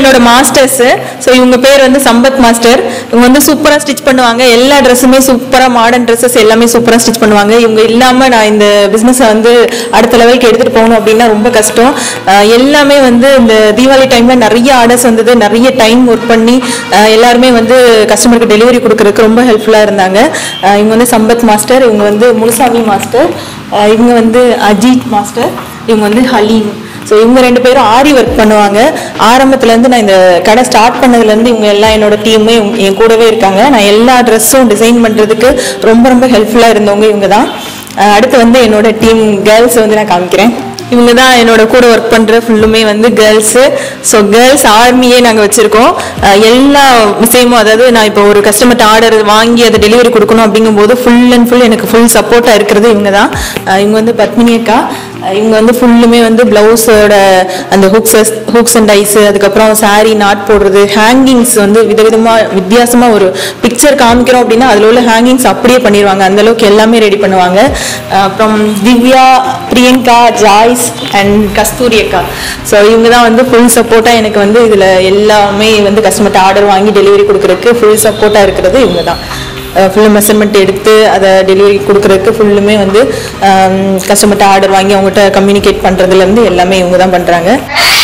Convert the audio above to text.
என்னோட masters so இவங்க பேர் வந்து சம்பத் மாஸ்டர் இவங்க வந்து சூப்பராக ஸ்டிச் பண்ணுவாங்க எல்லா ட்ரெஸ்ஸுமே சூப்பராக மாடர்ன் ட்ரெஸ்ஸஸ் எல்லாமே சூப்பராக ஸ்டிச் பண்ணுவாங்க இவங்க இல்லாமல் நான் இந்த பிஸ்னஸை வந்து அடுத்த லெவலுக்கு எடுத்துகிட்டு போகணும் அப்படின்னா ரொம்ப கஷ்டம் அஹ் எல்லாமே வந்து இந்த தீபாவளி டைமில் நிறைய ஆர்டர்ஸ் வந்தது நிறைய டைம் ஒர்க் பண்ணி அஹ் எல்லாருமே வந்து கஸ்டமருக்கு டெலிவரி கொடுக்கறதுக்கு ரொம்ப ஹெல்ப்ஃபுல்லாக இருந்தாங்க அஹ் இவங்க வந்து சம்பத் மாஸ்டர் இவங்க வந்து முனுசாமி மாஸ்டர் அஹ் இவங்க வந்து அஜித் மாஸ்டர் இவங்க வந்து ஹலீம் ஸோ இவங்க ரெண்டு பேரும் ஆரி ஒர்க் பண்ணுவாங்க ஆரம்பத்துலேருந்து நான் இந்த கடை ஸ்டார்ட் பண்ணதுலேருந்து இவங்க எல்லாம் என்னோட டீமே என் கூடவே இருக்காங்க நான் எல்லா ட்ரெஸ்ஸும் டிசைன் பண்ணுறதுக்கு ரொம்ப ரொம்ப ஹெல்ப்ஃபுல்லாக இருந்தவங்க இவங்க தான் அஹ் அடுத்து வந்து என்னோட டீம் கேர்ள்ஸ் வந்து நான் காமிக்கிறேன் இவங்க தான் என்னோட கூட ஒர்க் பண்ணுற ஃபுல்லுமே வந்து கேர்ள்ஸு ஸோ கேர்ள்ஸ் ஆர்மியே நாங்கள் வச்சுருக்கோம் எல்லா விஷயமும் அதாவது நான் இப்போ ஒரு கஸ்டமர்கிட்ட ஆர்டர் வாங்கி அதை டெலிவரி கொடுக்கணும் அப்படிங்கும்போது ஃபுல் அண்ட் ஃபுல் எனக்கு ஃபுல் சப்போர்ட்டாக இருக்கிறது இவங்க தான் அஹ் இவங்க வந்து பத்மினி அக்கா அஹ் இவங்க வந்து ஃபுல்லுமே வந்து ப்ளவுஸோட அந்த ஹுக்ஸஸ் ஹுக்ஸ் அண்ட் ஐஸு அதுக்கப்புறம் saree நாட் போடுறது ஹேங்கிங்ஸ் வந்து விதவிதமாக வித்தியாசமாக ஒரு பிக்சர் காமிக்கிறோம் அப்படின்னா அதில் உள்ள ஹேங்கிங்ஸ் அப்படியே பண்ணிடுவாங்க அந்த அளவுக்கு எல்லாமே ரெடி பண்ணுவாங்க அஹ் அப்புறம் திவ்யா பிரியங்கா ஜாய்ஸ் அண்ட் கஸ்தூரி அக்கா ஸோ இவங்க தான் வந்து ஃபுல் சப்போர்ட்டாக எனக்கு வந்து இதில் எல்லாமே வந்து கஸ்டமர்கிட்ட ஆர்டர் வாங்கி டெலிவரி கொடுக்குறதுக்கு ஃபுல் சப்போர்ட்டாக இருக்கிறது இவங்க தான் ஃபுல்லு மெஷர்மெண்ட் எடுத்து அதை டெலிவரி கொடுக்குறதுக்கு ஃபுல்லுமே வந்து கஸ்டமர்கிட்ட ஆர்டர் வாங்கி அவங்ககிட்ட கம்யூனிகேட் பண்ணுறதுலேருந்து எல்லாமே இவங்க தான் பண்ணுறாங்க